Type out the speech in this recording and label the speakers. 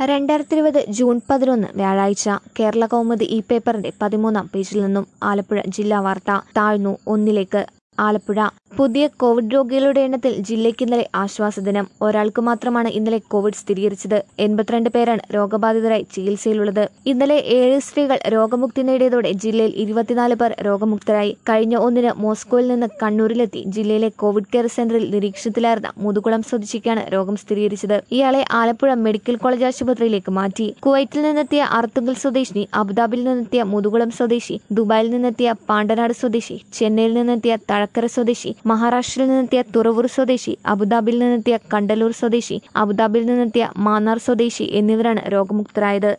Speaker 1: രണ്ടായിരത്തി ഇരുപത് ജൂൺ പതിനൊന്ന് വ്യാഴാഴ്ച കേരള കൗമുദി ഈ പേപ്പറിന്റെ പതിമൂന്നാം പേജിൽ നിന്നും ആലപ്പുഴ ജില്ലാ വാർത്ത താഴ്ന്നു ഒന്നിലേക്ക് ആലപ്പുഴ പുതിയ കോവിഡ് രോഗികളുടെ എണ്ണത്തിൽ ജില്ലയ്ക്ക് ഇന്നലെ ആശ്വാസദിനം ഒരാൾക്ക് മാത്രമാണ് ഇന്നലെ കോവിഡ് സ്ഥിരീകരിച്ചത് എൺപത്തിരണ്ട് പേരാണ് രോഗബാധിതരായി ചികിത്സയിലുള്ളത് ഇന്നലെ ഏഴ് സ്ത്രീകൾ രോഗമുക്തി നേടിയതോടെ ജില്ലയിൽ ഇരുപത്തിനാല് പേർ രോഗമുക്തരായി കഴിഞ്ഞ ഒന്നിന് മോസ്കോയിൽ നിന്ന് കണ്ണൂരിലെത്തി ജില്ലയിലെ കോവിഡ് കെയർ സെന്ററിൽ നിരീക്ഷണത്തിലായിരുന്ന മുതുകുളം സ്വദേശിക്കാണ് രോഗം സ്ഥിരീകരിച്ചത് ഇയാളെ ആലപ്പുഴ മെഡിക്കൽ കോളേജ് ആശുപത്രിയിലേക്ക് മാറ്റി കുവൈറ്റിൽ നിന്നെത്തിയ അർത്തുങ്കൽ സ്വദേശിനി അബുദാബിയിൽ നിന്നെത്തിയ മുതുകുളം സ്വദേശി ദുബായിൽ നിന്നെത്തിയ പാണ്ടനാട് സ്വദേശി ചെന്നൈയിൽ നിന്നെത്തിയ തഴക്കര സ്വദേശി മഹാരാഷ്ട്രയിൽ നിന്നെത്തിയ തുറവൂർ സ്വദേശി അബുദാബിയിൽ നിന്നെത്തിയ കണ്ടലൂർ സ്വദേശി അബുദാബിയിൽ നിന്നെത്തിയ മാന്നാർ സ്വദേശി എന്നിവരാണ് രോഗമുക്തരായത്